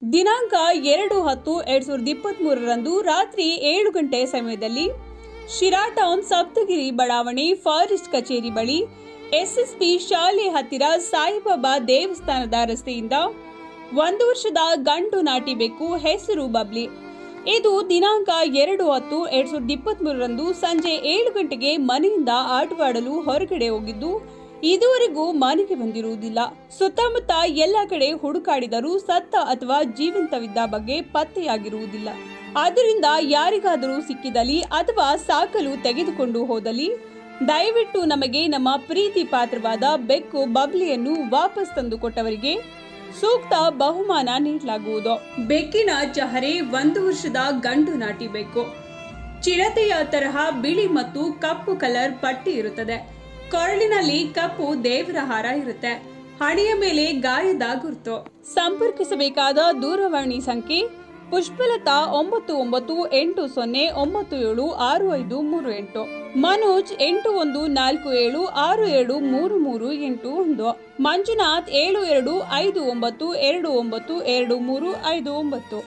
ದಿನಾಂಕ ಎರಡು ಹತ್ತು ಎರಡ್ ಸಾವಿರದ ಇಪ್ಪತ್ತ್ ಮೂರರಂದು ರಾತ್ರಿ ಏಳು ಗಂಟೆ ಸಮಯದಲ್ಲಿ ಶಿರಾ ಟೌನ್ ಸಪ್ತಗಿರಿ ಬಡಾವಣೆ ಫಾರೆಸ್ಟ್ ಕಚೇರಿ ಬಳಿ ಎಸ್ಎಸ್ಪಿ ಶಾಲೆ ಹತ್ತಿರ ಸಾಯಿಬಾಬಾ ದೇವಸ್ಥಾನದ ರಸ್ತೆಯಿಂದ ಒಂದು ವರ್ಷದ ಗಂಡು ನಾಟಿ ಬೆಕ್ಕು ಹೆಸರು ಬಬ್ಲಿ ಇದು ದಿನಾಂಕ ಎರಡು ಹತ್ತು ಎರಡ್ ಸಾವಿರದ ಇಪ್ಪತ್ತ್ ಮೂರರಂದು ಸಂಜೆ ಏಳು ಗಂಟೆಗೆ ಮನೆಯಿಂದ ಆಟವಾಡಲು ಹೊರಗಡೆ ಹೋಗಿದ್ದು ಇದುವರೆಗೂ ಮನೆಗೆ ಬಂದಿರುವುದಿಲ್ಲ ಸುತ್ತಮುತ್ತ ಎಲ್ಲ ಕಡೆ ಹುಡುಕಾಡಿದರೂ ಸತ್ತ ಅಥವಾ ಜೀವಂತವಿದ್ದ ಬಗ್ಗೆ ಪತ್ತೆಯಾಗಿರುವುದಿಲ್ಲ ಆದ್ದರಿಂದ ಯಾರಿಗಾದರೂ ಸಿಕ್ಕಿದಲ್ಲಿ ಅಥವಾ ಸಾಕಲು ತೆಗೆದುಕೊಂಡು ಹೋದಲ್ಲಿ ದಯವಿಟ್ಟು ನಮಗೆ ನಮ್ಮ ಪ್ರೀತಿ ಪಾತ್ರವಾದ ಬೆಕ್ಕು ಬಬ್ಲಿಯನ್ನು ವಾಪಸ್ ತಂದು ಕೊಟ್ಟವರಿಗೆ ಸೂಕ್ತ ಬಹುಮಾನ ನೀಡಲಾಗುವುದು ಬೆಕ್ಕಿನ ಚಹರೆ ಒಂದು ವರ್ಷದ ಗಂಡು ನಾಟಿ ಬೆಕ್ಕು ಚಿರತೆಯ ತರಹ ಬಿಳಿ ಮತ್ತು ಕಪ್ಪು ಕಲರ್ ಪಟ್ಟಿ ಇರುತ್ತದೆ ಕೊರಳಿನಲ್ಲಿ ಕಪ್ಪು ದೇವರ ಹಾರ ಇರುತ್ತೆ ಹಣೆಯ ಮೇಲೆ ಗಾಯದ ಗುರುತು ಸಂಪರ್ಕಿಸಬೇಕಾದ ದೂರವಾಣಿ ಸಂಖ್ಯೆ ಪುಷ್ಪಲತಾ ಒಂಬತ್ತು ಒಂಬತ್ತು ಎಂಟು ಸೊನ್ನೆ ಒಂಬತ್ತು ಏಳು ಆರು ಐದು ಮೂರು ಎಂಟು ಮನೋಜ್ ಎಂಟು ಒಂದು ನಾಲ್ಕು ಏಳು ಆರು ಎರಡು ಮೂರು ಮೂರು ಎಂಟು ಒಂದು ಮಂಜುನಾಥ್ ಏಳು ಎರಡು ಐದು ಒಂಬತ್ತು ಎರಡು ಒಂಬತ್ತು ಎರಡು ಮೂರು ಐದು ಒಂಬತ್ತು